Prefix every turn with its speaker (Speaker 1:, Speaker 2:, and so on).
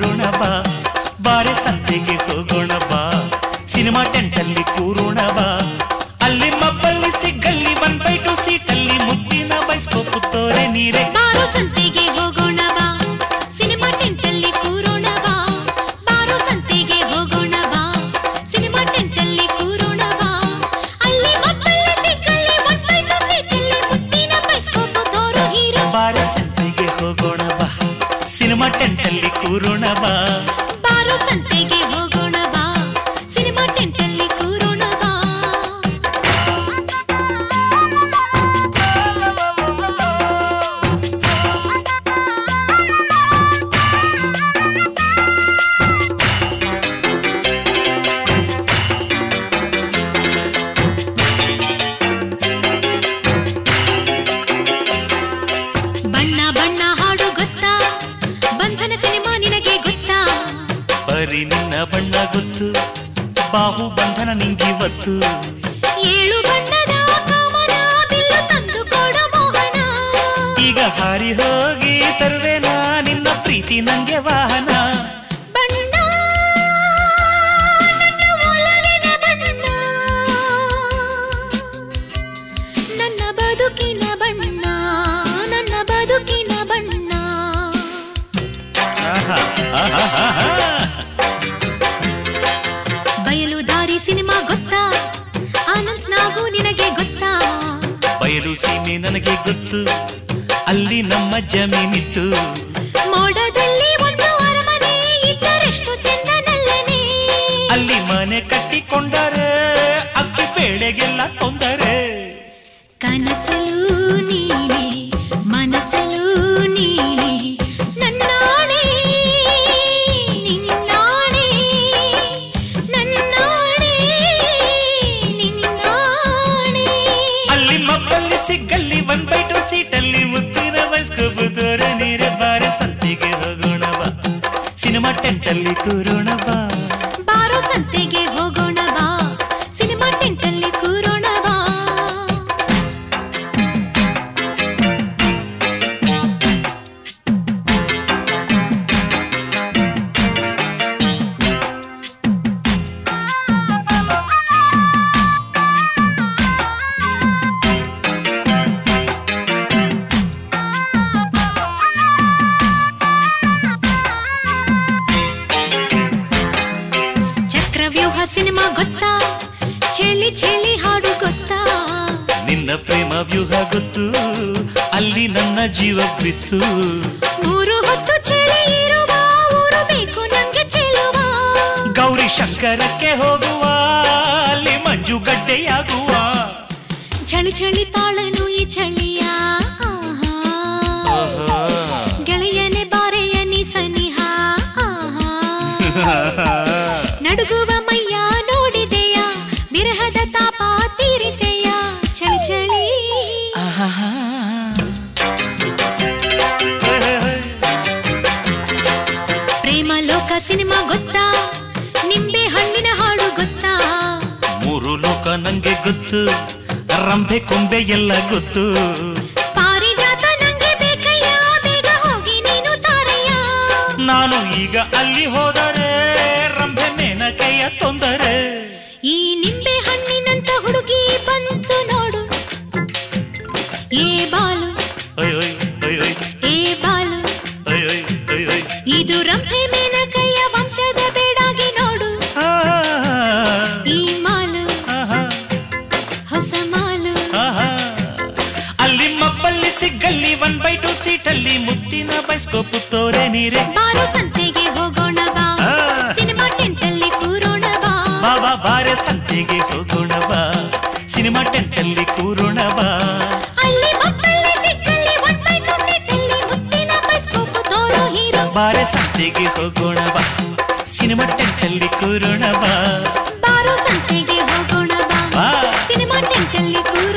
Speaker 1: ಕೂರೋಣ ಬಾ ಬಾರೆ ಸಂತೆಗೆ ಹೋಗೋಣ ಬಾ ಸಿನಿಮಾ ಟೆಂಟಲ್ಲಿ ಕೂರೋಣ ಬಾ ಅಲ್ಲಿ ಮಬ್ಬಲ್ಲಿ ಸಿಗ್ಗಲ್ಲಿ ಒನ್ ಬೈ ಟು ಸೀಟಲ್ಲಿ ಮುದ್ದಿನ ಬೈಸ್ಕೋಪು ತೋರೆ ನೀರೆ
Speaker 2: ಬಾರೋ ಸಂತೆಗೆ ಹೋಗೋಣ ಬಾ ಸಿನಿಮಾ ಟೆಂಟಲ್ಲಿ ಕೂರೋಣ ಬಾ ಬಾರೋ ಸಂತೆಗೆ ಹೋಗೋಣ ಬಾ ಸಿನಿಮಾ ಟೆಂಟಲ್ಲಿ ಕೂರೋಣ ಬಾ ಅಲ್ಲಿ ಮಕ್ಕಳಲ್ಲಿ ಸಿಕ್ಕಲ್ಲಿ ಒಟ್ಟಾಯ್ತು ಸೀಟಲ್ಲಿ ಮುತ್ತಿನ ಬೈಸ್ಕೋಪು ತೋರು ಹೀರೋ
Speaker 1: ಬಾರೆ ಸಂತೆಗೆ ಹೋಗೋಣ ಬಾ ಸಿನಿಮಾ ಟೆಂಟಲ್ಲಿ ಕೂರೋಣ ಬಾ
Speaker 2: ಬಾರೋ ಸಂತೆಗೆ ಹೋಗೋಣ ಬಾ ಸಿನಿಮಾ ಟೆಂಟಲ್ಲಿ ಕೂರೋಣ ಬಾ ಬಣ್ಣ ಬಣ್ಣ ಹಾಡು ಗೊತ್ತಾ ಬಂಧನ ಸಿನಿಮಾ ನಿನಗೆ ಗೊತ್ತಾ
Speaker 1: ಬರೀ ನಿನ್ನ ಬಣ್ಣ ಗೊತ್ತು ಬಾಹು ಬಂಧನ ನಿಂಗಿವತ್ತು
Speaker 2: ಏಳು ಬಣ್ಣದ ಕಾಮನ ಬಿಲ್ಲು ತಂದು ಕೊಡ ಮೋಹನ
Speaker 1: ಈಗ ಹಾರಿ ಹೋಗಿ ತರುವೆನಾ ನಿನ್ನ ಪ್ರೀತಿ ನಂಗೆ ವಾಹನ
Speaker 2: ಬಣ್ಣ ನನ್ನ ಒಲವಿನ ಬಣ್ಣ ನನ್ನ ಬದುಕಿನ ಬಣ್ಣ ನನ್ನ ಬದುಕಿನ ಬಣ್ಣ
Speaker 1: ಆಹಾ, ಆಹಾ, ಆಹಾ.
Speaker 2: ಬಯಲು ದಾರಿ ಸಿನಿಮಾ ಗೊತ್ತಾ ಆನಂದ್ ನಾಗು ನಿನಗೆ ಗೊತ್ತಾ
Speaker 1: ಬಯಲು ಸೀಮೆ ನನಗೆ ಗೊತ್ತು ಅಲ್ಲಿ ನಮ್ಮ ಜಮೀನಿತ್ತು
Speaker 2: ಮೋಡದಲ್ಲಿ ಒಂದು ಅರಮನೆ ಇದ್ದರೆಷ್ಟು ಚೆಂದನಲ್ಲನೆ
Speaker 1: ಅಲ್ಲಿ ಮನೆ ಕಟ್ಟಿಕೊಂಡರೆ ಅಕ್ಕಿ ಬೇಳೆಗೆಲ್ಲ ತೊಂದರೆ
Speaker 2: ಕನಸಲು ನೀನೆ ಮನಸಲು ನೀನೆ ನನ್ನಾಣೆ ನಿನ್ನಾಣೆ ನನ್ನಾಣೆ ನಿನ್ನಾಣೆ
Speaker 1: ಅಲ್ಲಿ ಮಬ್ಬಲ್ಲಿ ಸಿಗ್ಗಲ್ಲಿ ಒನ್ ಬೈ ಟು ಸೀಟಲ್ಲಿ ಮುತ್ತಿನ ಬೈಸ್ಕೋಬೋದೋರೆ ನೀರೆ ಬಾರೆ ಸಂತಿಗೆ ಹೋಗೋಣ ಬಾ ಸಿನಿಮಾ ಟೆಂಟಲ್ಲಿ ಕೂರೋಣ ಬಾ
Speaker 2: ಬಾರೋ ಸಂತೆಗೆ ಹೋಗೋಣ ಬಾ ಸಿನಿಮಾ ಟೆಂಟಲ್ಲಿ ಕೂರೋಣ ಬಾ ಚಕ್ರವ್ಯೂಹ ಸಿನಿಮಾ ಗೊತ್ತಾ ಚೆಳಿ ಚೆಳಿ ಹಾಡು ಗೊತ್ತಾ
Speaker 1: ನಿನ್ನ ಪ್ರೇಮ ವ್ಯೂಹ ಗೊತ್ತು ಅಲ್ಲಿ ನನ್ನ ಜೀವ ಬಿತ್ತು
Speaker 2: ಮೂರು ಹೊತ್ತು ಚೆಳಿ ಇರುವ ಊರು ಬೇಕು ನಂಗೆ ಚೆಲುವ
Speaker 1: ಗೌರಿ ಶಂಕರಕ್ಕೆ ಹೋಗುವ ಅಲ್ಲಿ ಮಂಜುಗಡ್ಡೆಯಾಗುವ
Speaker 2: ಚಳಿ ಚಳಿ ತಾಳನು ಈ ಚಳಿಯ ಆಹಾ. ಗೆಳೆಯನೆ ಬಾರೆಯ ನೀ ಸನಿಹ ಆಹಾ. ನಡುಗುವ ಮೈಯ ನೋಡಿದೆಯ ವಿರಹದ ತಾಪ ತೀರಿಸೆಯ ಚಳಿ ಚಳಿ
Speaker 1: ಆಹಾ.
Speaker 2: ಪ್ರೇಮ ಲೋಕ ಸಿನಿಮಾ ಗೊತ್ತಾ ನಿಂಬೆ ಹಣ್ಣಿನ ಹಾಡು ಗೊತ್ತಾ
Speaker 1: ಮೂರು ಲೋಕ ನಂಗೆ ಗೊತ್ತು ರಂಭೆ ಕೊಂಬೆ ಎಲ್ಲ ಗೊತ್ತು
Speaker 2: ಪಾರಿಜಾತ ನಂಗೆ ಬೇಕಯ್ಯ ಬೇಗ ಹೋಗಿ ನೀನು ತಾರಯ್ಯ
Speaker 1: ನಾನು ಈಗ ಅಲ್ಲಿ ಹೋದರೆ ರಂಭೆ ಮೇನಕೆಯ ತೊಂದರೆ
Speaker 2: ಈ ನಿಂಬೆ ಹಣ್ಣಿನಂತ ಹುಡುಗಿ ಬಂತು ನೋಡು ಏ ಬಾಲು
Speaker 1: ಒಯ್ ಒಯ್ ಒಯ್ ಒಯ್
Speaker 2: ಏ ಬಾಲು
Speaker 1: ಒಯ್ ಒಯ್ ಒಯ್ ಒಯ್.
Speaker 2: ಇದು ರಂಭೆ ಮೇನಕಯ್ಯ ವಂಶದ ಬೇಡಾಗಿ ನೋಡು
Speaker 1: ಆ,
Speaker 2: ಈ ಮಾಲು
Speaker 1: ಆಹಾ,
Speaker 2: ಹೊಸ ಮಾಲು
Speaker 1: ಆಹಾ. ಅಲ್ಲಿ ಮಬ್ಬಲ್ಲಿ ಸಿಗ್ಗಲ್ಲಿ ಒನ್ ಬೈ ಟು ಸೀಟಲ್ಲಿ ಮುತ್ತಿನ ಬೈಸ್ಕೋಪು ತೋರೆ ನೀರೆ
Speaker 2: ಬಾರು ಸಂತೆಗೆ ಹೋಗೋಣ ಬಾ
Speaker 1: ಆ.
Speaker 2: ಸಿನಿಮಾ ಟೆಂಟಲ್ಲಿ ಕೂರೋಣ ಬಾ
Speaker 1: ಬಾಬಾ ಬಾರೆ ಸಂತೆಗೆ ಹೋಗೋಣ ಬಾ ಸಿನಿಮಾ ಟೆಂಟಲ್ಲಿ ಕೂರೋಣ ಬಾ
Speaker 2: ಅಲ್ಲಿ ಮಕ್ಕಳಲ್ಲಿ ಸಿಕ್ಕಲ್ಲಿ ಒಟ್ಟಾಯ್ತು ಸೀಟಲ್ಲಿ ಮುತ್ತಿನ ಬೈಸ್ಕೋಪು ತೋರೋ ಹೀರೋ
Speaker 1: ಬಾರೆ ಸಂತೆಗೆ ಹೋಗೋಣ ಬಾ ಸಿನಿಮಾ ಟೆಂಟಲ್ಲಿ ಕೂರೋಣ ಬಾ
Speaker 2: ಬಾರೋ ಸಂತೆಗೆ ಹೋಗೋಣ ಬಾ
Speaker 1: ಬಾ
Speaker 2: ಸಿನಿಮಾ ಟೆಂಟಲ್ಲಿ ಕೂರೋಣ